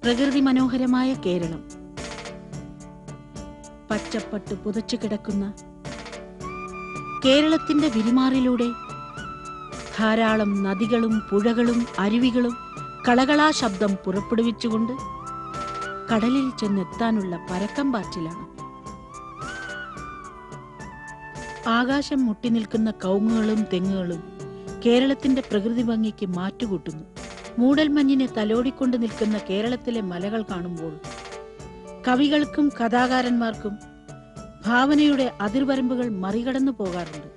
പ്രകൃതി മനോഹരമായ കേരളം പച്ചപ്പട്ട് പുതച്ചു കിടക്കുന്ന കേരളത്തിന്റെ വിരിമാറിലൂടെ ധാരാളം നദികളും പുഴകളും അരുവികളും കളകളാ ശബ്ദം പുറപ്പെടുവിച്ചുകൊണ്ട് കടലിൽ ചെന്നെത്താനുള്ള പരക്കം പാച്ചിലാണ് ആകാശം മുട്ടി നിൽക്കുന്ന കൗങ്ങുകളും തെങ്ങുകളും കേരളത്തിന്റെ പ്രകൃതി ഭംഗിക്ക് മാറ്റുകൂട്ടുന്നു മൂടൽമഞ്ഞിനെ തലോടിക്കൊണ്ട് നിൽക്കുന്ന കേരളത്തിലെ മലകൾ കാണുമ്പോൾ കവികൾക്കും കഥാകാരന്മാർക്കും ഭാവനയുടെ അതിർവരമ്പുകൾ മറികടന്നു പോകാറുണ്ട്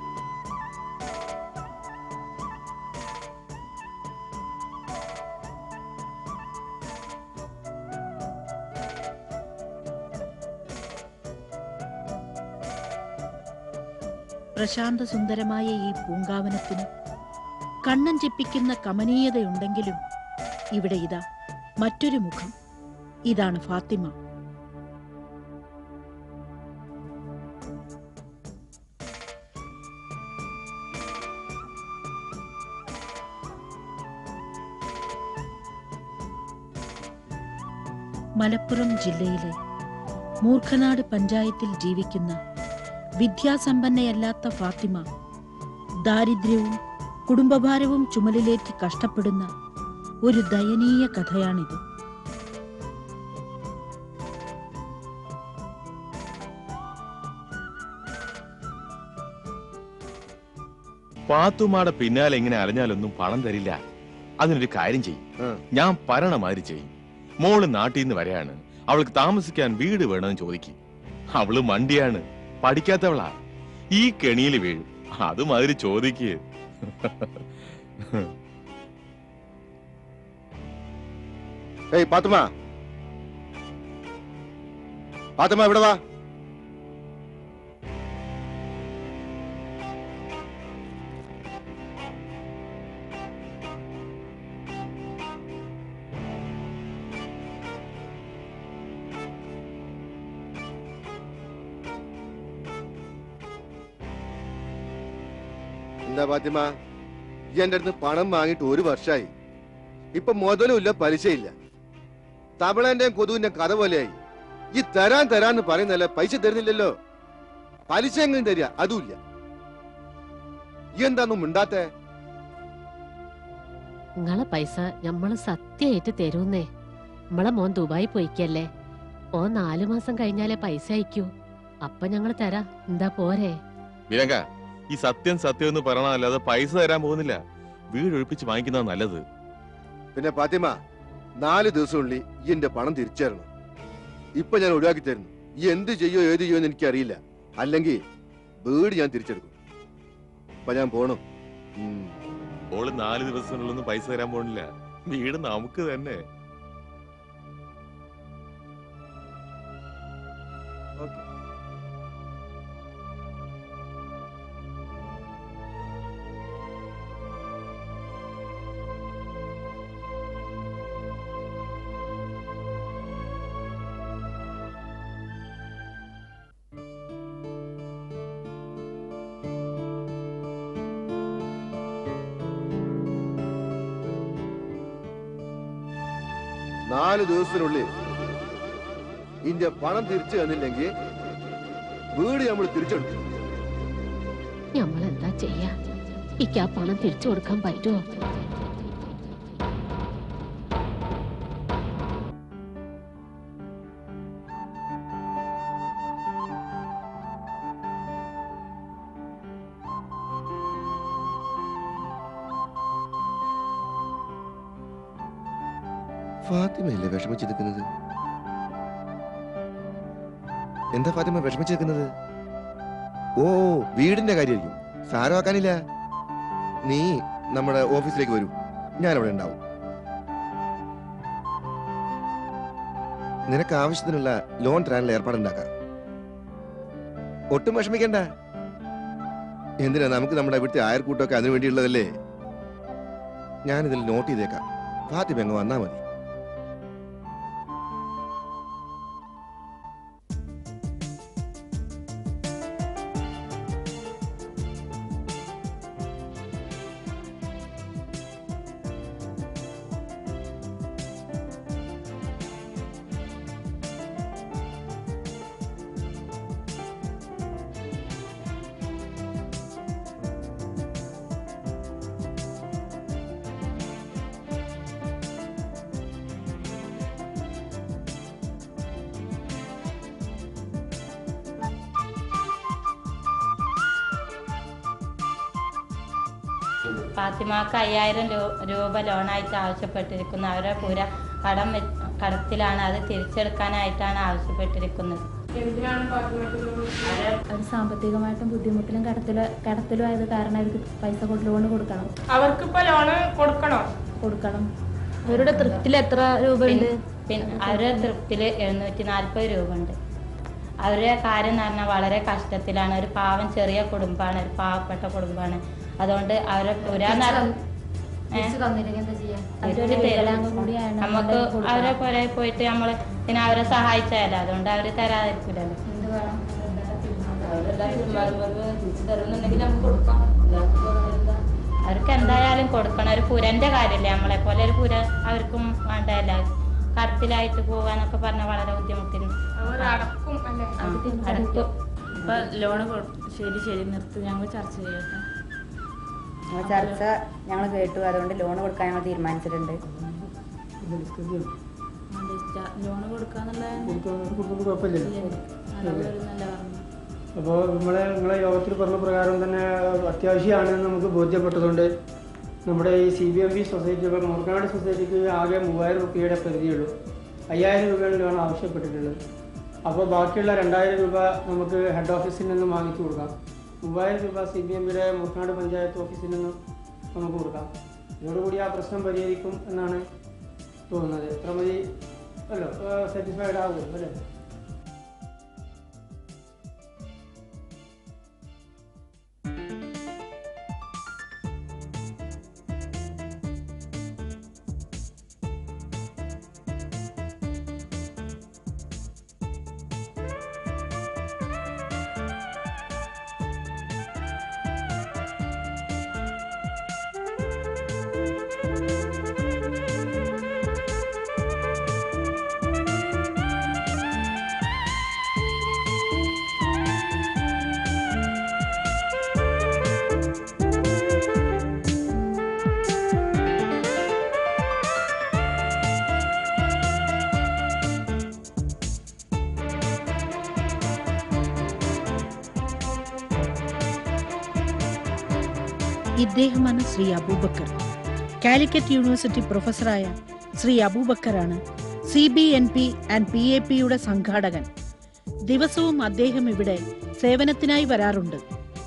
പ്രശാന്ത സുന്ദരമായ ഈ പൂങ്കാവനത്തിന് കണ്ണൻ ചെപ്പിക്കുന്ന കമനീയതയുണ്ടെങ്കിലും ഇവിടെ ഇതാ മറ്റൊരു മുഖം ഇതാണ് ഫാത്തിമ മലപ്പുറം ജില്ലയിലെ മൂർഖനാട് പഞ്ചായത്തിൽ ജീവിക്കുന്ന വിദ്യാസമ്പന്നയല്ലാത്ത ഫാത്തിമ ദാരിദ്ര്യവും കുടുംബഭാരവും ചുമലിലേറ്റി കഷ്ടപ്പെടുന്ന ഒരു ദയനീയ കഥയാണിത് പാത്തുമാടെ പിന്നാലെ ഇങ്ങനെ അലഞ്ഞാലൊന്നും പണം തരില്ല അതിനൊരു കാര്യം ചെയ്യും ആ. ഞാൻ പറയണ മാതിരി ചെയ്യും മോള് നാട്ടിൽ നിന്ന് വരെയാണ് അവൾക്ക് താമസിക്കാൻ വീട് വേണമെന്ന് ചോദിക്കും അവള് മണ്ടിയാണ് പഠിക്കാത്തവളാ ഈ കെണിയിൽ വീഴും അതുമാതിരി ചോദിക്ക് ഏയ് പാത്തുമ പാത്തുമ ഇവിടെ വാ എന്താ പാത്തിമ ഈ എന്റെ അടുത്ത് പണം വാങ്ങിയിട്ട് ഒരു വർഷമായി ഇപ്പൊ മുതലുമില്ല പലിശയില്ല തമിളന്റെയും കൊതുവിന്റെ കഥ പോലെയായി ഈ തരാൻ തരാന്ന് പറയുന്നല്ല പൈസ തരുന്നില്ലല്ലോ പലിശ എങ്ങനെ തരിക അതുമില്ല ഈ എന്താന്നും മിണ്ടാത്തേ നിങ്ങളെ പൈസ ഞമ്മള് സത്യായിട്ട് തരൂന്നേ നമ്മളെ മോൻ ദുബായി പോയിക്കല്ലേ ഓ നാലു മാസം കഴിഞ്ഞാലേ പൈസ അയക്കൂ അപ്പൊ ഞങ്ങള് തരാം എന്താ പോരെ വിലങ്ക ഈ സത്യം സത്യം എന്ന് പറയണല്ലാതെ പൈസ തരാൻ പോകുന്നില്ല വീട് ഒഴിപ്പിച്ച് വാങ്ങിക്കുന്നതാ നല്ലത് പിന്നെ പാത്തിമ നാല് ദിവസമുള്ളിൽ ഈ എന്റെ പണം തിരിച്ചു തരണം ഇപ്പൊ ഞാൻ ഒഴിവാക്കി തരുന്നു ഈ എന്ത് ചെയ്യോ ഏത് ചെയ്യോ എന്ന് എനിക്കറിയില്ല അല്ലെങ്കിൽ വീട് ഞാൻ തിരിച്ചെടുക്കും ഇപ്പൊ ഞാൻ പോണു ഉം. ഓള് നാല് ദിവസത്തിനുള്ളൊന്നും പൈസ തരാൻ പോണില്ല വീട് നമുക്ക് തന്നെ നാല് ദിവസത്തിനുള്ളിൽ ഇന്റെ പണം തിരിച്ചു തന്നില്ലെങ്കിൽ വീട് നമ്മൾ തിരിച്ചെടുക്കും ഞമ്മളെന്താ ചെയ്യാ ഇക്ക് ആ പണം തിരിച്ചു കൊടുക്കാൻ പറ്റുമോ ഫാത്തിമയല്ലേ വിഷമിച്ച് നിൽക്കുന്നത് എന്താ ഫാത്തിമ വിഷമിച്ച് നിൽക്കുന്നത് ഓ വീടിന്റെ കാര്യമായിരിക്കും സാരമാക്കാനില്ല നീ നമ്മുടെ ഓഫീസിലേക്ക് വരൂ ഞാൻ അവിടെ ഉണ്ടാവും നിനക്ക് ആവശ്യത്തിനുള്ള ലോൺ തരാനുള്ള ഏർപ്പാടുണ്ടാക്കാം ഒട്ടും വിഷമിക്കണ്ട എന്തിനാ നമുക്ക് നമ്മുടെ ഇവിടുത്തെ അയൽക്കൂട്ടമൊക്കെ അതിനു വേണ്ടിയുള്ളതല്ലേ ഞാനിതിൽ നോട്ട് ചെയ്തേക്കാം ഫാത്തിമ അങ്ങ് വന്നാ മതി ഫാത്തിമാക്ക് അയ്യായിരം രൂ- രൂപ ലോണായിട്ട് ആവശ്യപ്പെട്ടിരിക്കുന്നു അവരുടെ പുര കടം വെ- കടത്തിലാണ് അത് തിരിച്ചെടുക്കാനായിട്ടാണ് ആവശ്യപ്പെട്ടിരിക്കുന്നത് എന്തിനാണ് ഫാത്തിമക്ക് ലോൺ അവരെ അവർ സാമ്പത്തികമായിട്ടും ബുദ്ധിമുട്ടിലും കടത്തിലും കടത്തിലും ആയത് കാരണം അവർക്ക് പൈസ കൊണ്ട് ലോൺ കൊടുക്കണം അവർക്കിപ്പോ ലോണ് കൊടുക്കണോ കൊടുക്കണം അവരുടെ തൃപ്തിയിൽ എത്ര രൂപ ഉണ്ട് പിന്നെ അവരുടെ തൃപ്തിൽ എഴുന്നൂറ്റി നാൽപ്പത് രൂപ ഉണ്ട് അവരുടെ കാര്യം എന്ന് പറഞ്ഞാൽ വളരെ കഷ്ടത്തിലാണ് ഒരു പാവം ചെറിയ കുടുംബമാണ് ഒരു പാവപ്പെട്ട കുടുംബമാണ് അതുകൊണ്ട് അവരെ പുരാ തിരിച്ച് തന്നില്ലെങ്കിൽ എന്താ ചെയ്യാ അവരൊരു അവരൊരു തരും. വികലാംഗം കൂടിയാണ് നമുക്ക് അവരെ പുറകെ പോയിട്ട് നമ്മൾ പിന്നെ അവരെ സഹായിച്ചാലോ അതുകൊണ്ട് അവര് തരാതിരിക്കില്ലല്ലോ എന്ത് വേണം അവർക്ക് എന്തായാലും കൊടുക്കണം ഒരു പുരന്റെ കാര്യമില്ലേ നമ്മളെ പോലെ ഒരു പുര അവർക്കും വേണ്ടല്ല കടത്തിലായിട്ട് പോവാനൊക്കെ പറഞ്ഞ വളരെ ബുദ്ധിമുട്ടിന് അവർ അടക്കും അല്ലേ അടുക്കും ഇപ്പൊ ലോണ് കൊ- ശരി ശരി നിർത്തി ഞങ്ങൾ ചർച്ച ചെയ്യട്ടെ ഞങ്ങൾ ചർച്ച ഞങ്ങൾ കേട്ടു അതുകൊണ്ട് ലോൺ കൊടുക്കാൻ ഞങ്ങൾ തീരുമാനിച്ചിട്ടുണ്ട് ലോണ് കൊടുക്കാന്നുള്ള കൊടുക്കുന്നത് കുഴപ്പമില്ലല്ലോ അളവ് വരുന്നല്ല പറഞ്ഞു അപ്പോൾ നമ്മളെ നിങ്ങളെ യോഗത്തിൽ പറഞ്ഞ പ്രകാരം തന്നെ അത്യാവശ്യമാണെന്ന് നമുക്ക് ബോധ്യപ്പെട്ടതുകൊണ്ട് നമ്മുടെ ഈ C B M B society ഇപ്പോൾ നോർക്കാട് സൊസൈറ്റിക്ക് ആകെ മൂവായിരം റുപ്യയുടെ പരിധിയുള്ളൂ അയ്യായിരം രൂപയാണ് ലോൺ ആവശ്യപ്പെട്ടിട്ടുള്ളത് അപ്പോൾ ബാക്കിയുള്ള രണ്ടായിരം രൂപ നമുക്ക് ഹെഡ് ഓഫീസിൽ നിന്നും വാങ്ങിച്ചു കൊടുക്കാം മൂവായിരം രൂപ സി ബി എം ബിയുടെ മുർക്കാട് പഞ്ചായത്ത് ഓഫീസിൽ നിന്നും നമുക്ക് കൊടുക്കാം ഇതോടുകൂടി ആ പ്രശ്നം പരിഹരിക്കും എന്നാണ് തോന്നുന്നത് എത്ര മതി അല്ലോ സാറ്റിസ്ഫൈഡ് ആകുമല്ലോ അല്ലേ ഇദ്ദേഹമാണ് ശ്രീ അബൂബക്കർ കാലിക്കറ്റ് യൂണിവേഴ്സിറ്റി പ്രൊഫസറായ ശ്രീ അബൂബക്കറാണ് C B N P and P A പിയുടെ സംഘാടകൻ ദിവസവും അദ്ദേഹം ഇവിടെ സേവനത്തിനായി വരാറുണ്ട്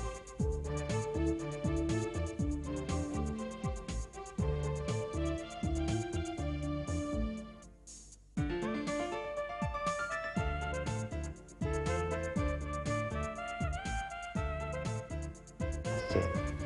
ശരി.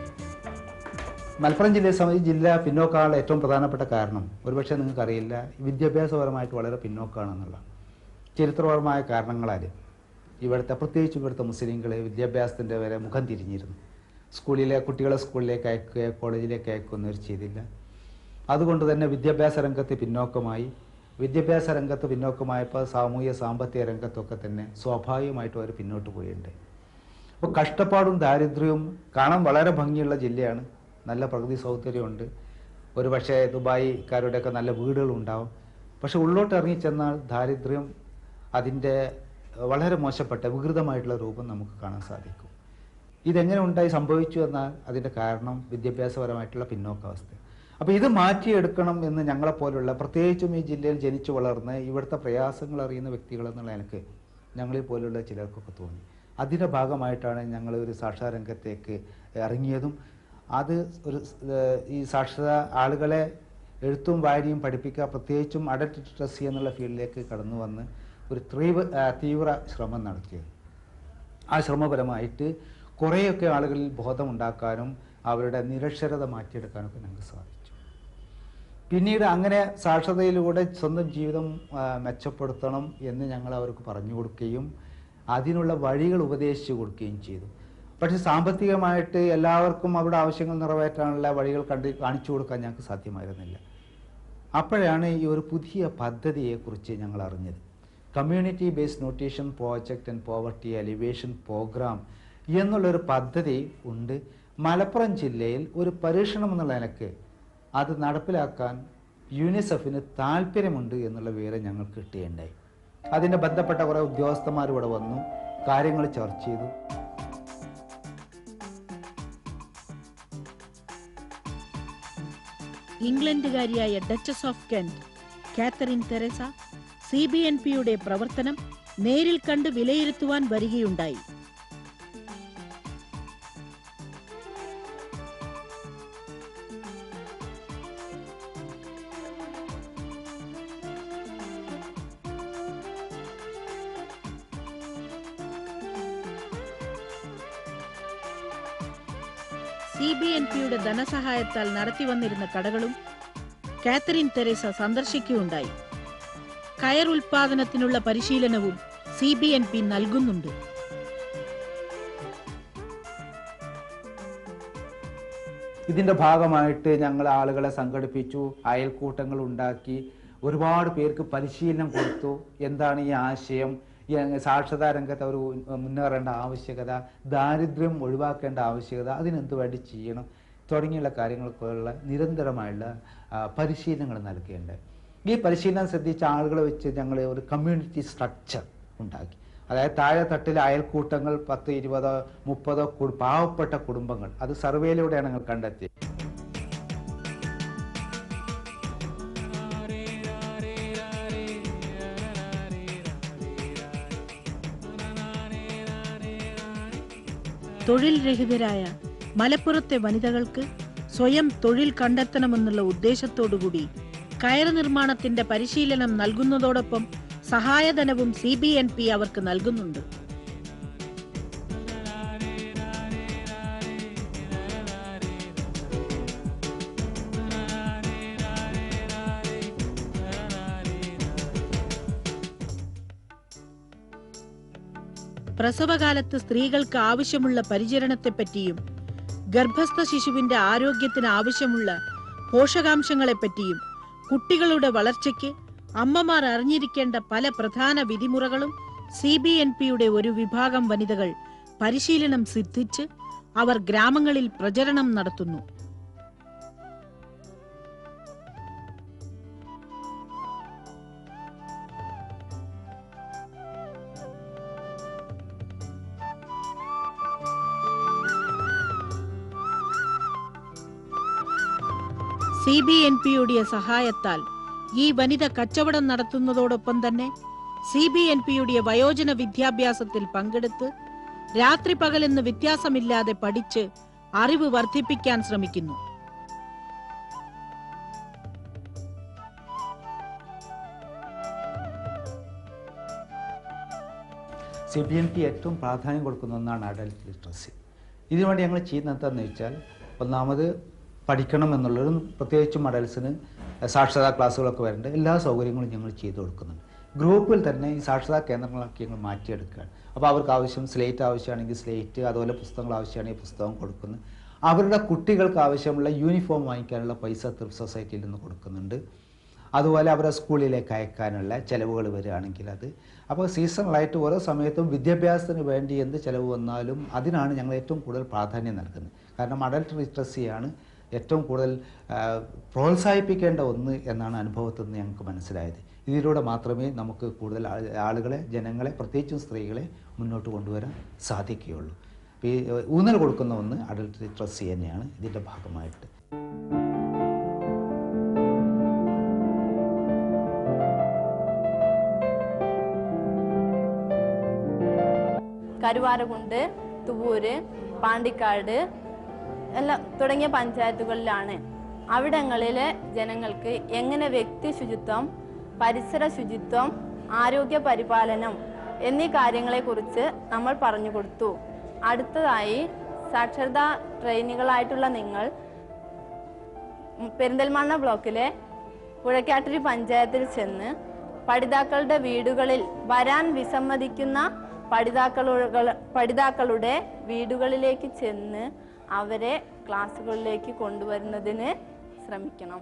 മലപ്പുറം ജില്ലയെ സംബന്ധിച്ച് ജില്ല പിന്നോക്കാനുള്ള ഏറ്റവും പ്രധാനപ്പെട്ട കാരണം ഒരുപക്ഷെ നിങ്ങൾക്കറിയില്ല വിദ്യാഭ്യാസപരമായിട്ട് വളരെ പിന്നോക്കമാണെന്നുള്ള ചരിത്രപരമായ കാരണങ്ങളാൽ ഇവിടുത്തെ പ്രത്യേകിച്ച് ഇവിടുത്തെ മുസ്ലിങ്ങൾ വിദ്യാഭ്യാസത്തിൻ്റെ വരെ മുഖം തിരിഞ്ഞിരുന്നു സ്കൂളിലെ കുട്ടികളെ സ്കൂളിലേക്ക് അയക്കുകയോ കോളേജിലേക്ക് അയക്കുകയൊന്നും ഒരു ചെയ്തില്ല അതുകൊണ്ട് തന്നെ വിദ്യാഭ്യാസ രംഗത്ത് പിന്നോക്കമായി വിദ്യാഭ്യാസ രംഗത്ത് പിന്നോക്കമായപ്പോൾ സാമൂഹ്യ സാമ്പത്തിക രംഗത്തൊക്കെ തന്നെ സ്വാഭാവികമായിട്ടും അവർ പിന്നോട്ട് പോയിട്ടുണ്ട് അപ്പോൾ കഷ്ടപ്പാടും ദാരിദ്ര്യവും കാണാൻ വളരെ ഭംഗിയുള്ള ജില്ലയാണ് നല്ല പ്രകൃതി സൗകര്യമുണ്ട് ഒരു പക്ഷേ ദുബായിക്കാരുടെയൊക്കെ നല്ല വീടുകളും ഉണ്ടാവും പക്ഷെ ഉള്ളോട്ട് ഇറങ്ങിച്ചെന്നാൽ ദാരിദ്ര്യം അതിൻ്റെ വളരെ മോശപ്പെട്ട വികൃതമായിട്ടുള്ള രൂപം നമുക്ക് കാണാൻ സാധിക്കും ഇതെങ്ങനെ ഉണ്ടായി സംഭവിച്ചു എന്നാൽ അതിൻ്റെ കാരണം വിദ്യാഭ്യാസപരമായിട്ടുള്ള പിന്നോക്കാവസ്ഥ അപ്പോൾ ഇത് മാറ്റിയെടുക്കണം എന്ന് ഞങ്ങളെപ്പോലുള്ള പ്രത്യേകിച്ചും ഈ ജില്ലയിൽ ജനിച്ചു വളർന്ന് ഇവിടുത്തെ പ്രയാസങ്ങൾ അറിയുന്ന വ്യക്തികൾ എന്നുള്ള എനിക്ക് ഞങ്ങളെ പോലുള്ള ചിലർക്കൊക്കെ തോന്നി അതിൻ്റെ ഭാഗമായിട്ടാണ് ഞങ്ങൾ ഒരു സാക്ഷര രംഗത്തേക്ക് ഇറങ്ങിയതും അത് ഒരു ഏഹ്, ഈ സാക്ഷരത ആളുകളെ എഴുത്തും വായനയും പഠിപ്പിക്കുക പ്രത്യേകിച്ചും അഡൽട്ട് ലിറ്ററസി എന്നുള്ള ഫീൽഡിലേക്ക് കടന്നു വന്ന് ഒരു തീവ്ര ആ, തീവ്ര ശ്രമം നടത്തിയത് ആ ശ്രമപരമായിട്ട് കുറേയൊക്കെ ആളുകളിൽ ബോധമുണ്ടാക്കാനും അവരുടെ നിരക്ഷരത മാറ്റിയെടുക്കാനൊക്കെ ഞങ്ങൾക്ക് സാധിച്ചു പിന്നീട് അങ്ങനെ സാക്ഷരതയിലൂടെ സ്വന്തം ജീവിതം ആ, മെച്ചപ്പെടുത്തണം എന്ന് ഞങ്ങൾ അവർക്ക് പറഞ്ഞു കൊടുക്കുകയും അതിനുള്ള വഴികൾ ഉപദേശിച്ചു കൊടുക്കുകയും ചെയ്തു പക്ഷെ സാമ്പത്തികമായിട്ട് എല്ലാവർക്കും അവരുടെ ആവശ്യങ്ങൾ നിറവേറ്റാനുള്ള വഴികൾ കണ്ട് കാണിച്ചു കൊടുക്കാൻ ഞങ്ങൾക്ക് സാധ്യമായിരുന്നില്ല അപ്പോഴാണ് ഈ ഒരു പുതിയ പദ്ധതിയെക്കുറിച്ച് ഞങ്ങൾ അറിഞ്ഞത് community based nutrition project and poverty elevation program എന്നുള്ളൊരു പദ്ധതി ഉണ്ട് മലപ്പുറം ജില്ലയിൽ ഒരു പരീക്ഷണം എന്നുള്ള നിലക്ക് അത് നടപ്പിലാക്കാൻ യൂണിസെഫിന് താല്പര്യമുണ്ട് എന്നുള്ള വിവരം ഞങ്ങൾക്ക് കിട്ടുകയുണ്ടായി അതിൻ്റെ ബന്ധപ്പെട്ട കുറേ ഉദ്യോഗസ്ഥന്മാർ ഇവിടെ വന്നു കാര്യങ്ങൾ ചർച്ച ചെയ്തു ഇംഗ്ലണ്ടുകാരിയായ duchess of Kent Katharine Teresa C B N പിയുടെ പ്രവർത്തനം നേരിൽ കണ്ട് വിലയിരുത്തുവാൻ വരികയുണ്ടായി സി ബി എൻ പിയുടെ ധനസഹായത്താൽ നടത്തിവന്നിരുന്ന കടകളും കാത്തറിൻ തെരേസ സന്ദർശിക്കുകയുണ്ടായി കയർ ഉൽപാദനത്തിനുള്ള പരിശീലനവും സി ബി എൻ പി നൽകുന്നുണ്ട് ഇതിൻ്റെ ഭാഗമായിട്ട് ഞങ്ങൾ ആളുകളെ സംഘടിപ്പിച്ചു അയൽക്കൂട്ടങ്ങൾ ഉണ്ടാക്കി ഒരുപാട് പേർക്ക് പരിശീലനം കൊടുത്തു എന്താണ് ഈ ആശയം ഈ സാക്ഷരതാ രംഗത്ത് അവർ മുന്നേറേണ്ട ആവശ്യകത ദാരിദ്ര്യം ഒഴിവാക്കേണ്ട ആവശ്യകത അതിനെന്ത് വേണ്ടി ചെയ്യണം തുടങ്ങിയുള്ള കാര്യങ്ങൾക്കുള്ള നിരന്തരമായുള്ള ആ, പരിശീലനങ്ങൾ നൽകേണ്ടത് ഈ പരിശീലനം ശ്രദ്ധിച്ച ആളുകളെ വെച്ച് ഞങ്ങൾ ഒരു കമ്മ്യൂണിറ്റി സ്ട്രക്ചർ ഉണ്ടാക്കി അതായത് താഴെ തട്ടിലെ അയൽക്കൂട്ടങ്ങൾ പത്ത് ഇരുപതോ മുപ്പതോ കു- പാവപ്പെട്ട കുടുംബങ്ങൾ അത് സർവേയിലൂടെയാണ് ഞങ്ങൾ കണ്ടെത്തിയത് തൊഴിൽ രഹിതരായ മലപ്പുറത്തെ വനിതകൾക്ക് സ്വയം തൊഴിൽ കണ്ടെത്തണമെന്നുള്ള ഉദ്ദേശത്തോടുകൂടി കയർ നിർമ്മാണത്തിന്റെ പരിശീലനം നൽകുന്നതോടൊപ്പം സഹായധനവും സി ബി എൻ പി അവർക്ക് നൽകുന്നുണ്ട് പ്രസവകാലത്ത് സ്ത്രീകൾക്ക് ആവശ്യമുള്ള പരിചരണത്തെപ്പറ്റിയും ഗർഭസ്ഥ ശിശുവിന്റെ ആരോഗ്യത്തിന് ആവശ്യമുള്ള പോഷകാംശങ്ങളെപ്പറ്റിയും കുട്ടികളുടെ വളർച്ചയ്ക്ക് അമ്മമാർ അറിഞ്ഞിരിക്കേണ്ട പല പ്രധാന വിധിമുറകളും സി ബി എൻ പിയുടെ ഒരു വിഭാഗം വനിതകൾ പരിശീലനം സിദ്ധിച്ച് അവർ ഗ്രാമങ്ങളിൽ പ്രചരണം നടത്തുന്നു സി ബി എൻ പിയുടെ സഹായത്താൽ ഈ വനിത കച്ചവടം നടത്തുന്നതോടൊപ്പം തന്നെ സി ബി എൻ പിയുടെ വയോജന വിദ്യാഭ്യാസത്തിൽ പങ്കെടുത്ത് രാത്രി പകലെന്ന് വ്യത്യാസമില്ലാതെ പഠിച്ച് അറിവ് വർദ്ധിപ്പിക്കാൻ ശ്രമിക്കുന്നു സി ബി എൻ പി ഏറ്റവും പ്രാധാന്യം കൊടുക്കുന്ന ഒന്നാണ് അഡൽട്ട് ലിറ്ററസി ഇതിനുവേണ്ടി ഞങ്ങൾ ചെയ്യുന്നത് എന്താണെന്ന് വെച്ചാൽ ഒന്നാമത് പഠിക്കണം എന്നുള്ളൊരു പ്രത്യേകിച്ചും അഡൽസിന് സാക്ഷരതാ ക്ലാസ്സുകളൊക്കെ വരേണ്ട എല്ലാ സൗകര്യങ്ങളും ഞങ്ങൾ ചെയ്തു കൊടുക്കുന്നുണ്ട് ഗ്രൂപ്പിൽ തന്നെ ഈ സാക്ഷരതാ കേന്ദ്രങ്ങളാക്കി ഞങ്ങൾ മാറ്റിയെടുക്കുകയാണ് അപ്പോൾ അവർക്ക് ആവശ്യം സ്ലേറ്റ് ആവശ്യമാണെങ്കിൽ സ്ലേറ്റ് അതുപോലെ പുസ്തകങ്ങൾ ആവശ്യമാണെങ്കിൽ പുസ്തകം കൊടുക്കുന്നു അവരുടെ കുട്ടികൾക്ക് ആവശ്യമുള്ള യൂണിഫോം വാങ്ങിക്കാനുള്ള പൈസ ത്രിപ്പ് സൊസൈറ്റിയിൽ നിന്ന് കൊടുക്കുന്നുണ്ട് അതുപോലെ അവരെ സ്കൂളിലേക്ക് അയക്കാനുള്ള ചിലവുകൾ വരികയാണെങ്കിൽ അത് അപ്പോൾ സീസണലായിട്ട് ഓരോ സമയത്തും വിദ്യാഭ്യാസത്തിന് വേണ്ടി എന്ത് ചിലവ് വന്നാലും അതിനാണ് ഞങ്ങൾ ഏറ്റവും കൂടുതൽ പ്രാധാന്യം നൽകുന്നത് കാരണം അഡൽട്ട് ലിറ്ററസിയാണ് ഏറ്റവും കൂടുതൽ ആ, പ്രോത്സാഹിപ്പിക്കേണ്ട ഒന്ന് എന്നാണ് അനുഭവത്തിൽ നിന്ന് ഞങ്ങൾക്ക് മനസ്സിലായത് ഇതിലൂടെ മാത്രമേ നമുക്ക് കൂടുതൽ ആള്- ആളുകളെ ജനങ്ങളെ പ്രത്യേകിച്ചും സ്ത്രീകളെ മുന്നോട്ട് കൊണ്ടുവരാൻ സാധിക്കുകയുള്ളൂ അപ്പോൾ ഈ ഊന്നൽ കൊടുക്കുന്ന ഒന്ന് അഡൽട്ട് ലിറ്ററസി തന്നെയാണ് ഇതിൻ്റെ ഭാഗമായിട്ട് കരുവാരകുണ്ട് തുവൂര് പാണ്ടിക്കാട് എല്ലാം തുടങ്ങിയ പഞ്ചായത്തുകളിലാണ് അവിടങ്ങളിലെ ജനങ്ങൾക്ക് എങ്ങനെ വ്യക്തി ശുചിത്വം പരിസര ശുചിത്വം ആരോഗ്യ പരിപാലനം എന്നീ കാര്യങ്ങളെക്കുറിച്ച് നമ്മൾ പറഞ്ഞു കൊടുത്തു അടുത്തതായി സാക്ഷരതാ ട്രെയിനികളായിട്ടുള്ള നിങ്ങൾ ഉം, പെരിന്തൽമണ്ണ ബ്ലോക്കിലെ പുഴക്കാട്ടിരി പഞ്ചായത്തിൽ ചെന്ന് പഠിതാക്കളുടെ വീടുകളിൽ വരാൻ വിസമ്മതിക്കുന്ന പഠിതാക്കളുകൾ പഠിതാക്കളുടെ വീടുകളിലേക്ക് ചെന്ന് അവരെ ക്ലാസ്സുകളിലേക്ക് കൊണ്ടുവരുന്നതിന് ശ്രമിക്കണം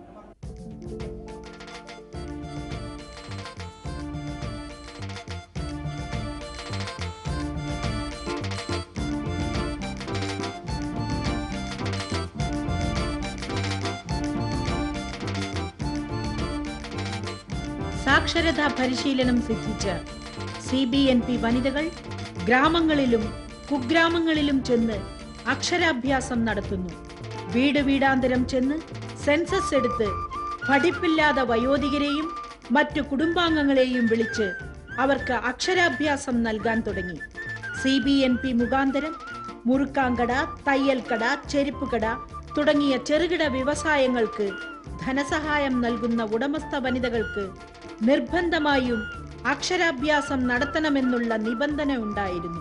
സാക്ഷരതാ പരിശീലനം സിദ്ധിച്ച സി ബി എൻ പി വനിതകൾ ഗ്രാമങ്ങളിലും കുഗ്രാമങ്ങളിലും ചെന്ന് അക്ഷരാഭ്യാസം നടത്തുന്നു വീട് വീടാന്തരം ചെന്ന് സെൻസസ് എടുത്ത് പഠിപ്പില്ലാത്ത വയോധികരെയും മറ്റു കുടുംബാംഗങ്ങളെയും വിളിച്ച് അവർക്ക് അക്ഷരാഭ്യാസം നൽകാൻ തുടങ്ങി സി ബി എൻ പി മുഖാന്തരം മുറുക്കാങ്കട തയ്യൽക്കട ചെരുപ്പുകട തുടങ്ങിയ ചെറുകിട വ്യവസായങ്ങൾക്ക് ധനസഹായം നൽകുന്ന ഉടമസ്ഥ വനിതകൾക്ക് നിർബന്ധമായും അക്ഷരാഭ്യാസം നടത്തണമെന്നുള്ള നിബന്ധന ഉണ്ടായിരുന്നു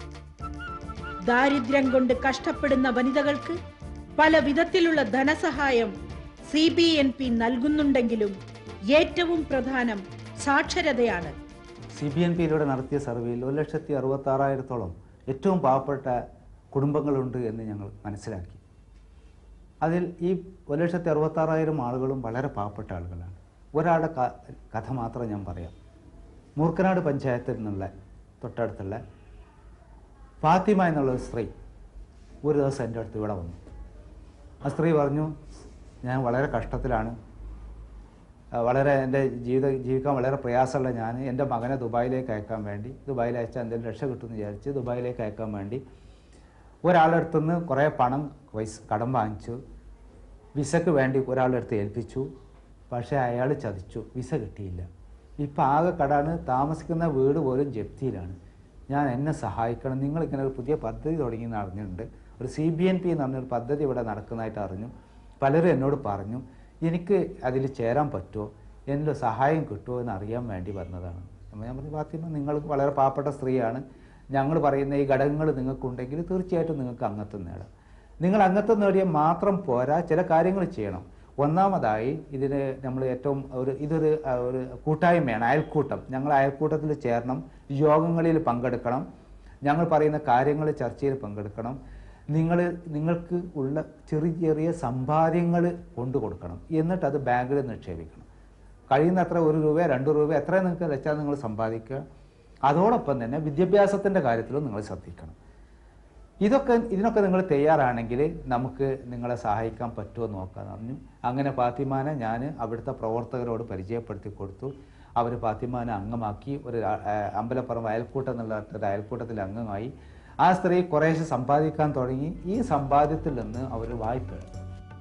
ദാരിദ്ര്യം കൊണ്ട് കഷ്ടപ്പെടുന്ന വനിതകൾക്ക് പല വിധത്തിലുള്ള ധനസഹായം സി ബി എൻ പി നൽകുന്നുണ്ടെങ്കിലും ഏറ്റവും പ്രധാനം സാക്ഷരതയാണ് സി ബി എൻ പിയിലൂടെ നടത്തിയ സർവേയിൽ ഒരു ലക്ഷത്തി അറുപത്തി ആറായിരത്തോളം ഏറ്റവും പാവപ്പെട്ട കുടുംബങ്ങളുണ്ട് എന്ന് ഞങ്ങൾ മനസ്സിലാക്കി അതിൽ ഈ ഒരു ലക്ഷത്തി അറുപത്തി ആറായിരം ആളുകളും വളരെ പാവപ്പെട്ട ആളുകളാണ് ഒരാളുടെ ക- കഥ മാത്രം ഞാൻ പറയാം മൂർക്കനാട് പഞ്ചായത്തിൽ നിന്നുള്ള തൊട്ടടുത്തുള്ള ഫാത്തിമ എന്നുള്ള ഒരു സ്ത്രീ ഒരു ദിവസം എൻ്റെ അടുത്ത് ഇവിടെ വന്നു ആ സ്ത്രീ പറഞ്ഞു ഞാൻ വളരെ കഷ്ടത്തിലാണ് ആ, വളരെ എൻ്റെ ജീവിത ജീവിക്കാൻ വളരെ പ്രയാസമുള്ള ഞാൻ എൻ്റെ മകനെ ദുബായിലേക്ക് അയക്കാൻ വേണ്ടി ദുബായിൽ അയച്ചാൽ എന്തെങ്കിലും രക്ഷ കിട്ടുമെന്ന് വിചാരിച്ച് ദുബായിലേക്ക് അയക്കാൻ വേണ്ടി ഒരാളുടെ അടുത്ത് നിന്ന് കുറേ പണം പൈസ കടം വാങ്ങിച്ചു വിസക്ക് വേണ്ടി ഒരാളുടെ അടുത്ത് ഏൽപ്പിച്ചു പക്ഷേ അയാൾ ചതിച്ചു വിസ കിട്ടിയില്ല ഇപ്പം ആകെ കടാണ് താമസിക്കുന്ന വീട് പോലും ജപ്തിയിലാണ് ഞാൻ എന്നെ സഹായിക്കണം നിങ്ങളിങ്ങനെ ഒരു പുതിയ പദ്ധതി തുടങ്ങിയെന്ന് അറിഞ്ഞിട്ടുണ്ട് ഒരു സി ബി എൻ പി എന്ന് പറഞ്ഞൊരു പദ്ധതി ഇവിടെ നടക്കുന്നതായിട്ട് അറിഞ്ഞു പലരും എന്നോട് പറഞ്ഞു എനിക്ക് അതിൽ ചേരാൻ പറ്റുമോ എൻ്റെ സഹായം കിട്ടുമോ എന്ന് അറിയാൻ വേണ്ടി വന്നതാണ് അപ്പോൾ ഞാൻ പറഞ്ഞു ഫാത്തിമ നിങ്ങൾ വളരെ പാവപ്പെട്ട സ്ത്രീയാണ് ഞങ്ങൾ പറയുന്ന ഈ ഘടകങ്ങൾ നിങ്ങൾക്കുണ്ടെങ്കിൽ തീർച്ചയായിട്ടും നിങ്ങൾക്ക് അംഗത്വം നേടാം നിങ്ങൾ അംഗത്വം നേടിയാൽ മാത്രം പോരാ ചില കാര്യങ്ങൾ ചെയ്യണം ഒന്നാമതായി ഇതിന് നമ്മൾ ഏറ്റവും ഒരു ഇതൊരു ആ, ഒരു കൂട്ടായ്മയാണ് അയൽക്കൂട്ടം ഞങ്ങൾ അയൽക്കൂട്ടത്തിൽ ചേരണം യോഗങ്ങളിൽ പങ്കെടുക്കണം ഞങ്ങൾ പറയുന്ന കാര്യങ്ങൾ ചർച്ചയിൽ പങ്കെടുക്കണം നിങ്ങൾ നിങ്ങൾക്ക് ഉള്ള ചെറിയ ചെറിയ സമ്പാദ്യങ്ങൾ കൊണ്ടു കൊടുക്കണം എന്നിട്ട് അത് ബാങ്കിൽ നിക്ഷേപിക്കണം കഴിയുന്നത്ര ഒരു രൂപ രണ്ട് രൂപ എത്ര നിങ്ങൾക്ക് വെച്ചാൽ നിങ്ങൾ സമ്പാദിക്കുക അതോടൊപ്പം തന്നെ വിദ്യാഭ്യാസത്തിൻ്റെ കാര്യത്തിലും നിങ്ങൾ ശ്രദ്ധിക്കണം ഇതൊക്കെ ഇതിനൊക്കെ നിങ്ങൾ തയ്യാറാണെങ്കിൽ നമുക്ക് നിങ്ങളെ സഹായിക്കാൻ പറ്റുമോ എന്ന് നോക്കാൻ പറഞ്ഞു അങ്ങനെ ഫാത്തിമാനെ ഞാൻ അവിടുത്തെ പ്രവർത്തകരോട് പരിചയപ്പെടുത്തി കൊടുത്തു അവർ ഫാത്തിമാനെ അംഗമാക്കി ഒരു ആ, ആ, അമ്പലപ്പുറം അയൽക്കൂട്ടം എന്നുള്ള ഒരു അയൽക്കൂട്ടത്തിൽ അംഗമായി ആ സ്ത്രീ കുറേശ്ശെ സമ്പാദിക്കാൻ തുടങ്ങി ഈ സമ്പാദ്യത്തിൽ നിന്ന് അവർ വായ്പ എടുത്തു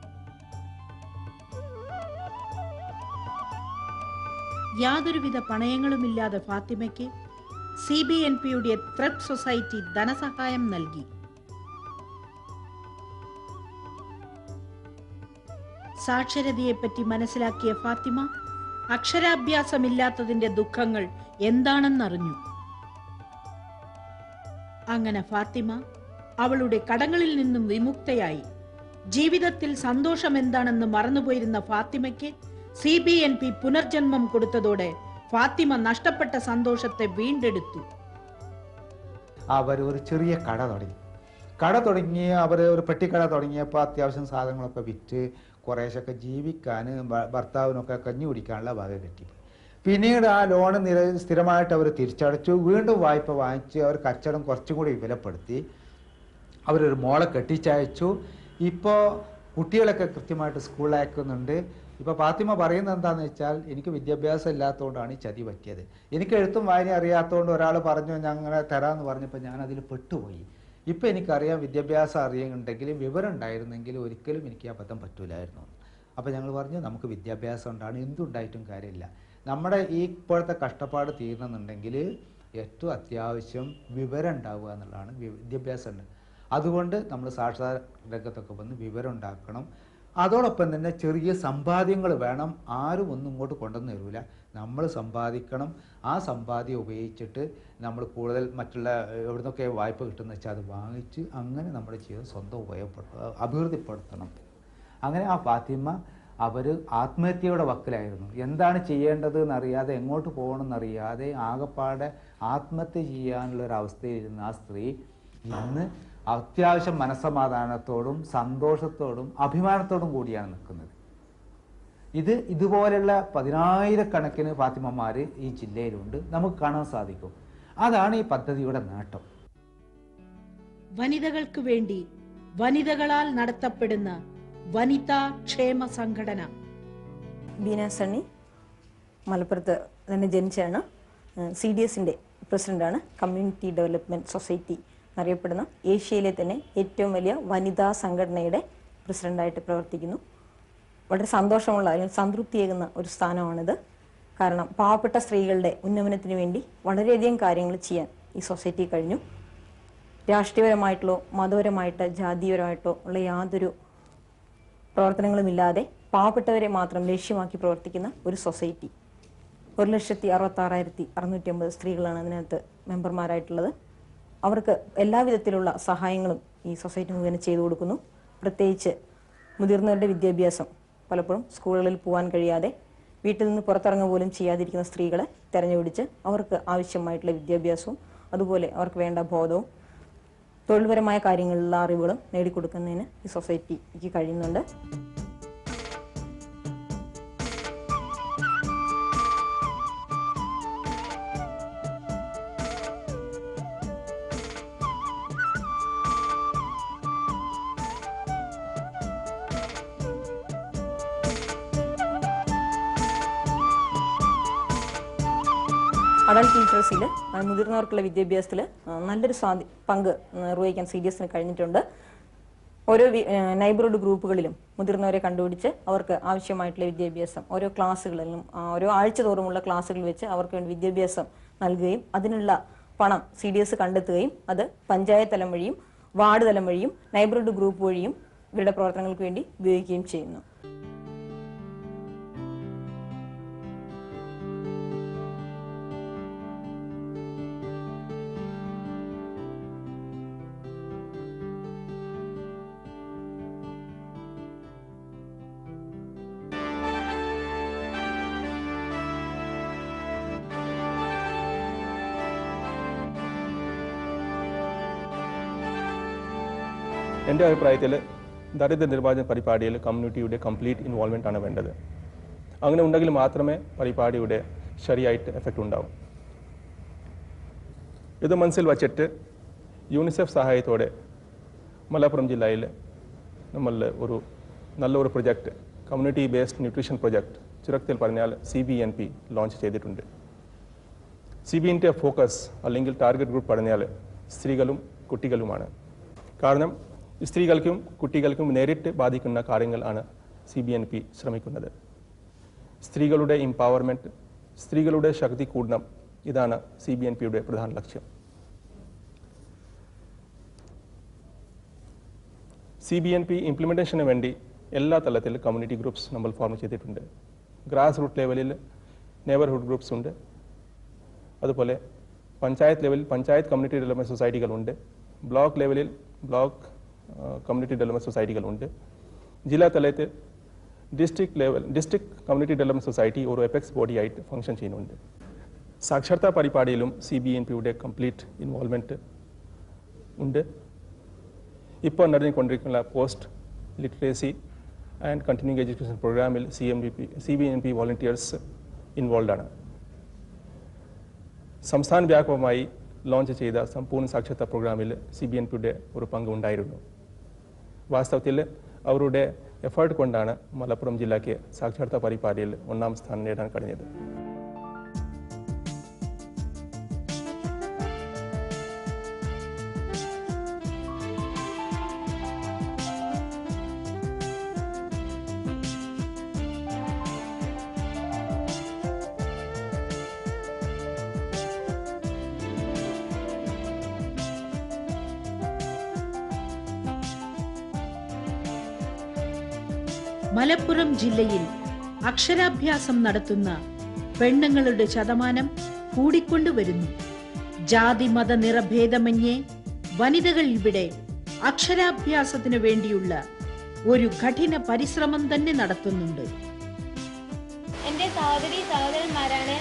യാതൊരുവിധ പണയങ്ങളുമില്ലാതെ ഫാത്തിമയ്ക്ക് സി ബി എൻ പിയുടെ ത്രെഡ് സൊസൈറ്റി ധനസഹായം നൽകി സാക്ഷരതയെപ്പറ്റി മനസ്സിലാക്കിയ ഫാത്തിമ അക്ഷരാഭ്യാസമില്ലാത്തതിന്റെ ദുഃഖങ്ങൾ എന്താണെന്നറിഞ്ഞു അങ്ങനെ ഫാത്തിമ അവളുടെ കടങ്ങളിൽ നിന്നും വിമുക്തയായി ജീവിതത്തിൽ സന്തോഷം എന്താണെന്ന് മറന്നുപോയിരുന്ന ഫാത്തിമയ്ക്ക് സി ബി എൻ പി പുനർജന്മം കൊടുത്തതോടെ ഫാത്തിമ നഷ്ടപ്പെട്ട സന്തോഷത്തെ വീണ്ടെടുത്തു അവർ ഒരു ചെറിയ കട തുടങ്ങി കട തുടങ്ങി അവർ ഒരു പെട്ടിക്കട തുടങ്ങിയപ്പോൾ അത്യാവശ്യം സാധനങ്ങളൊക്കെ വിറ്റ് കുറേശ്ശൊക്കെ ജീവിക്കാൻ ഭ- ഭർത്താവിനൊക്കെ കഞ്ഞി കുടിക്കാനുള്ള വക കിട്ടി പിന്നീട് ആ ലോൺ നിര സ്ഥിരമായിട്ട് അവർ തിരിച്ചടച്ചു വീണ്ടും വായ്പ വാങ്ങിച്ച് അവർ കച്ചവടം കുറച്ചും കൂടി വിപുലപ്പെടുത്തി അവരൊരു മോളെ കെട്ടിച്ചയച്ചു ഇപ്പോൾ കുട്ടികളൊക്കെ കൃത്യമായിട്ട് സ്കൂളിൽ അയക്കുന്നുണ്ട് ഇപ്പോൾ ഫാത്തിമ പറയുന്നത് എന്താണെന്ന് വെച്ചാൽ എനിക്ക് വിദ്യാഭ്യാസം ഇല്ലാത്തതുകൊണ്ടാണ് ഈ ചതി പറ്റിയത് എനിക്ക് എഴുത്തും വായന അറിയാത്തതുകൊണ്ട് ഒരാൾ പറഞ്ഞു ഞാൻ അങ്ങനെ തരാമെന്ന് പറഞ്ഞപ്പോൾ ഞാൻ അതിൽ പെട്ടുപോയി ഇപ്പം എനിക്കറിയാം വിദ്യാഭ്യാസം അറിയുന്നുണ്ടെങ്കിൽ വിവരം ഉണ്ടായിരുന്നെങ്കിൽ ഒരിക്കലും എനിക്ക് ആ അബദ്ധം പറ്റൂലായിരുന്നു അപ്പോൾ ഞങ്ങൾ പറഞ്ഞു നമുക്ക് വിദ്യാഭ്യാസം ഉണ്ടാണ് എന്തുണ്ടായിട്ടും കാര്യമില്ല നമ്മുടെ ഈ ഇപ്പോഴത്തെ കഷ്ടപ്പാട് തീരണമെന്നുണ്ടെങ്കിൽ ഏറ്റവും അത്യാവശ്യം വിവരം ഉണ്ടാവുക എന്നുള്ളതാണ് വി- വിദ്യാഭ്യാസം ഉണ്ട് അതുകൊണ്ട് നമ്മൾ സാക്ഷരതാ രംഗത്തൊക്കെ വന്ന് വിവരം ഉണ്ടാക്കണം അതോടൊപ്പം തന്നെ ചെറിയ സമ്പാദ്യങ്ങൾ വേണം ആരും ഒന്നും ഇങ്ങോട്ട് കൊണ്ടുവന്ന് തരൂല നമ്മൾ സമ്പാദിക്കണം ആ സമ്പാദ്യം ഉപയോഗിച്ചിട്ട് നമ്മൾ കൂടുതൽ മറ്റുള്ള എവിടുന്നൊക്കെ വായ്പ കിട്ടുന്ന വെച്ചാൽ അത് വാങ്ങിച്ച് അങ്ങനെ നമ്മുടെ ജീവിതം സ്വന്തം ഉപയോഗപ്പെടുത്ത അഭിവൃദ്ധിപ്പെടുത്തണം അങ്ങനെ ആ ഫാത്തിമ അവർ ആത്മഹത്യയുടെ വക്കിലായിരുന്നു എന്താണ് ചെയ്യേണ്ടത് എന്നറിയാതെ എങ്ങോട്ട് പോകണമെന്നറിയാതെ ആകപ്പാടെ ആത്മഹത്യ ചെയ്യാനുള്ള ഒരു അവസ്ഥയിലിരുന്ന ആ സ്ത്രീ ഇന്ന് അത്യാവശ്യം മനസ്സമാധാനത്തോടും സന്തോഷത്തോടും അഭിമാനത്തോടും കൂടിയാണ് നിൽക്കുന്നത് ഇത് ഇതുപോലുള്ള പതിനായിരക്കണക്കിന് ഫാത്തിമമാർ ഈ ജില്ലയിലുണ്ട് നമുക്ക് കാണാൻ സാധിക്കും അതാണ് ഈ പദ്ധതിയുടെ നേട്ടം വനിതകൾക്ക് വേണ്ടി വനിതകളാൽ നടത്തപ്പെടുന്ന വനിതാ ക്ഷേമ സംഘടന ബീന സണ്ണി മലപ്പുറത്ത് തന്നെ ജനിച്ചാണ് സി ഡി എസിൻ്റെ പ്രസിഡൻ്റാണ് കമ്മ്യൂണിറ്റി ഡെവലപ്മെൻറ്റ് സൊസൈറ്റി എന്നറിയപ്പെടുന്ന ഏഷ്യയിലെ തന്നെ ഏറ്റവും വലിയ വനിതാ സംഘടനയുടെ പ്രസിഡൻ്റായിട്ട് പ്രവർത്തിക്കുന്നു വളരെ സന്തോഷമുള്ള അല്ലെങ്കിൽ സംതൃപ്തിയേകുന്ന ഒരു സ്ഥാനമാണിത് കാരണം പാവപ്പെട്ട സ്ത്രീകളുടെ ഉന്നമനത്തിന് വേണ്ടി വളരെയധികം കാര്യങ്ങൾ ചെയ്യാൻ ഈ സൊസൈറ്റി കഴിഞ്ഞു രാഷ്ട്രീയപരമായിട്ടോ മതപരമായിട്ടോ ജാതിപരമായിട്ടോ ഉള്ള യാതൊരു പ്രവർത്തനങ്ങളുമില്ലാതെ പാവപ്പെട്ടവരെ മാത്രം ലക്ഷ്യമാക്കി പ്രവർത്തിക്കുന്ന ഒരു സൊസൈറ്റി ഒരു ലക്ഷത്തി അറുപത്താറായിരത്തി അറുന്നൂറ്റി അമ്പത് സ്ത്രീകളാണ് അതിനകത്ത് മെമ്പർമാരായിട്ടുള്ളത് അവർക്ക് എല്ലാവിധത്തിലുള്ള സഹായങ്ങളും ഈ സൊസൈറ്റി മുഖേന ചെയ്തു കൊടുക്കുന്നു പ്രത്യേകിച്ച് മുതിർന്നവരുടെ വിദ്യാഭ്യാസം പലപ്പോഴും സ്കൂളുകളിൽ പോകാൻ കഴിയാതെ വീട്ടിൽ നിന്ന് പുറത്തിറങ്ങുക പോലും ചെയ്യാതിരിക്കുന്ന സ്ത്രീകളെ തെരഞ്ഞുപിടിച്ച് അവർക്ക് ആവശ്യമായിട്ടുള്ള വിദ്യാഭ്യാസവും അതുപോലെ അവർക്ക് വേണ്ട ബോധവും തൊഴിൽപരമായ കാര്യങ്ങളിലുള്ള അറിവുകളും നേടിക്കൊടുക്കുന്നതിന് ഈ സൊസൈറ്റിക്ക് കഴിയുന്നുണ്ട് അഡൽട്ട് ലിറ്ററസിയിൽ മുതിർന്നവർക്കുള്ള വിദ്യാഭ്യാസത്തിൽ നല്ലൊരു സ്വാധീ പങ്ക് നിർവഹിക്കാൻ സി ഡി എസിന് കഴിഞ്ഞിട്ടുണ്ട് ഓരോ നൈബർഹുഡ് ഗ്രൂപ്പുകളിലും മുതിർന്നവരെ കണ്ടുപിടിച്ച് അവർക്ക് ആവശ്യമായിട്ടുള്ള വിദ്യാഭ്യാസം ഓരോ ക്ലാസ്സുകളിലും ആ, ഓരോ ആഴ്ച തോറുമുള്ള ക്ലാസ്സുകൾ വെച്ച് അവർക്ക് വേണ്ടി വിദ്യാഭ്യാസം നൽകുകയും അതിനുള്ള പണം സി ഡി എസ് കണ്ടെത്തുകയും അത് പഞ്ചായത്ത് തലം വഴിയും വാർഡ് തലം വഴിയും നൈബർഹുഡ് ഗ്രൂപ്പ് വഴിയും ഇവരുടെ പ്രവർത്തനങ്ങൾക്ക് വേണ്ടി ഉപയോഗിക്കുകയും ചെയ്യുന്നു എൻ്റെ അഭിപ്രായത്തിൽ ദരിദ്ര നിർമ്മാർജ്ജന പരിപാടിയിൽ കമ്മ്യൂണിറ്റിയുടെ കംപ്ലീറ്റ് ഇൻവോൾവ്മെൻ്റ് ആണ് വേണ്ടത് അങ്ങനെ ഉണ്ടെങ്കിൽ മാത്രമേ പരിപാടിയുടെ ശരിയായിട്ട് എഫക്റ്റ് ഉണ്ടാവും ഇത് മനസ്സിൽ വച്ചിട്ട് യൂണിസെഫ് സഹായത്തോടെ മലപ്പുറം ജില്ലയിൽ നമ്മൾ ഒരു നല്ലൊരു project community based nutrition project ചുരുക്കത്തിൽ പറഞ്ഞാൽ C B N P launch ചെയ്തിട്ടുണ്ട് സി ബി എൻ്റെ ഫോക്കസ് അല്ലെങ്കിൽ ടാർഗറ്റ് ഗ്രൂപ്പ് പറഞ്ഞാൽ സ്ത്രീകളും കുട്ടികളുമാണ് കാരണം സ്ത്രീകൾക്കും കുട്ടികൾക്കും നേരിട്ട് ബാധിക്കുന്ന കാര്യങ്ങൾ ആണ് സി ബി എൻ പി ശ്രമിക്കുന്നത് സ്ത്രീകളുടെ എംപവർമെൻറ്റ് സ്ത്രീകളുടെ ശക്തി കൂടണം ഇതാണ് സി ബി എൻ പിയുടെ പ്രധാന ലക്ഷ്യം സി ബി എൻ പി ഇംപ്ലിമെൻറ്റേഷന് വേണ്ടി എല്ലാ തലത്തിലും കമ്മ്യൂണിറ്റി ഗ്രൂപ്പ്സ് നമ്മൾ ഫോം ചെയ്തിട്ടുണ്ട് ഗ്രാസ് റൂട്ട് ലെവലിൽ നെയ്ബർഹുഡ് ഗ്രൂപ്പ്സ് ഉണ്ട് അതുപോലെ പഞ്ചായത്ത് ലെവലിൽ പഞ്ചായത്ത് കമ്മ്യൂണിറ്റി ഡെവലപ്മെൻറ്റ് സൊസൈറ്റികളുണ്ട് ബ്ലോക്ക് ലെവലിൽ ബ്ലോക്ക് കമ്മ്യൂണിറ്റി ഡെവലപ്മെൻറ്റ് സൊസൈറ്റികളുണ്ട് ജില്ലാ തലത്തിൽ district level district community development society ഒരു എപെക്സ് ബോഡി ആയിട്ട് ഫംഗ്ഷൻ ചെയ്യുന്നുണ്ട് സാക്ഷരതാ പരിപാടിയിലും സി ബി എൻ പിയുടെ കംപ്ലീറ്റ് ഇൻവോൾവ്മെൻറ്റ് ഉണ്ട് ഇപ്പോൾ നടന്നുകൊണ്ടിരിക്കുന്ന post literacy and continuing education പ്രോഗ്രാമിൽ C M B P C B N P volunteers involve ആണ് സംസ്ഥാന വ്യാപകമായി ലോഞ്ച് ചെയ്ത സമ്പൂർണ്ണ സാക്ഷരതാ പ്രോഗ്രാമിൽ സി ബി എൻ പിയുടെ ഒരു പങ്ക് ഉണ്ടായിരുന്നു വാസ്തവത്തിൽ അവരുടെ എഫേർട്ട് കൊണ്ടാണ് മലപ്പുറം ജില്ലയ്ക്ക് സാക്ഷരതാ പരിപാടിയിൽ ഒന്നാം സ്ഥാനം നേടാൻ കഴിഞ്ഞത് മലപ്പുറം ജില്ലയിൽ അക്ഷരാഭ്യാസം നടത്തുന്ന പെണ്ണുങ്ങളുടെ ശതമാനം കൂടിക്കൊണ്ടുവരുന്നു ജാതി മത നിറഭേദമന്യേ വനിതകൾ ഇവിടെ അക്ഷരാഭ്യാസത്തിനു വേണ്ടിയുള്ള ഒരു കഠിന പരിശ്രമം തന്നെ നടത്തുന്നുണ്ട് എൻ്റെ സഹോദരി സഹോദരന്മാരാണ്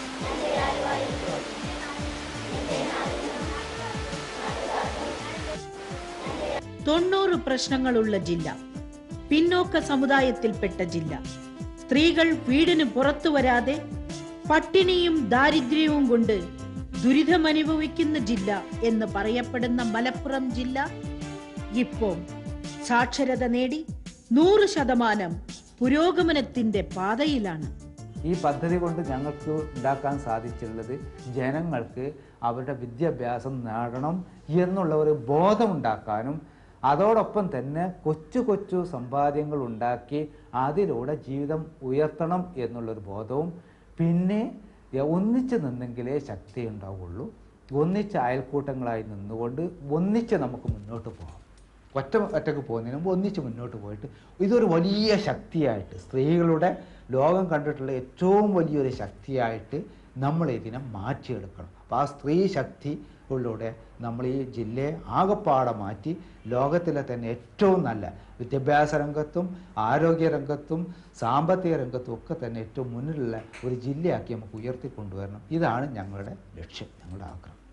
തൊണ്ണൂറ് പ്രശ്നങ്ങളുള്ള ജില്ല പിന്നോക്ക സമുദായത്തിൽപ്പെട്ട ജില്ല സ്ത്രീകൾ വീടിന് പുറത്തു വരാതെ പട്ടിണിയും ദാരിദ്ര്യവും കൊണ്ട് ദുരിതമനുഭവിക്കുന്ന ജില്ല എന്ന് പറയപ്പെടുന്ന മലപ്പുറം ജില്ല ഇപ്പോൾ സാക്ഷരത നേടി നൂറ് ശതമാനം പുരോഗമനത്തിന്റെ പാതയിലാണ് ഈ പദ്ധതി കൊണ്ട് ഞങ്ങൾക്ക് ഉണ്ടാക്കാൻ സാധിച്ചിട്ടുള്ളത് ജനങ്ങൾക്ക് അവരുടെ വിദ്യാഭ്യാസം നേടണം എന്നുള്ള ഒരു ബോധമുണ്ടാക്കാനും അതോടൊപ്പം തന്നെ കൊച്ചു കൊച്ചു സമ്പാദ്യങ്ങൾ ഉണ്ടാക്കി അതിലൂടെ ജീവിതം ഉയർത്തണം എന്നുള്ളൊരു ബോധവും പിന്നെ എ- ഒന്നിച്ച് നിന്നെങ്കിലേ ശക്തി ഉണ്ടാവുള്ളൂ ഒന്നിച്ച് അയൽക്കൂട്ടങ്ങളായി നിന്നുകൊണ്ട് ഒന്നിച്ച് നമുക്ക് മുന്നോട്ട് പോകാം ഒറ്റ ഒറ്റക്ക് പോകുന്നതിന് മുമ്പ് ഒന്നിച്ച് മുന്നോട്ട് പോയിട്ട് ഇതൊരു വലിയ ശക്തിയായിട്ട് സ്ത്രീകളുടെ ലോകം കണ്ടിട്ടുള്ള ഏറ്റവും വലിയൊരു ശക്തിയായിട്ട് നമ്മൾ ഇതിനെ മാറ്റിയെടുക്കണം അപ്പോൾ ആ സ്ത്രീ ശക്തികളിലൂടെ നമ്മൾ ഈ ജില്ലയെ ആകപ്പാടെ മാറ്റി ലോകത്തിലെ തന്നെ ഏറ്റവും നല്ല വിദ്യാഭ്യാസ രംഗത്തും ആരോഗ്യ രംഗത്തും സാമ്പത്തിക രംഗത്തും ഒക്കെ തന്നെ ഏറ്റവും മുന്നിലുള്ള ഒരു ജില്ലയാക്കി നമുക്ക് ഉയർത്തിക്കൊണ്ടുവരണം ഇതാണ് ഞങ്ങളുടെ ലക്ഷ്യം ഞങ്ങളുടെ ആഗ്രഹം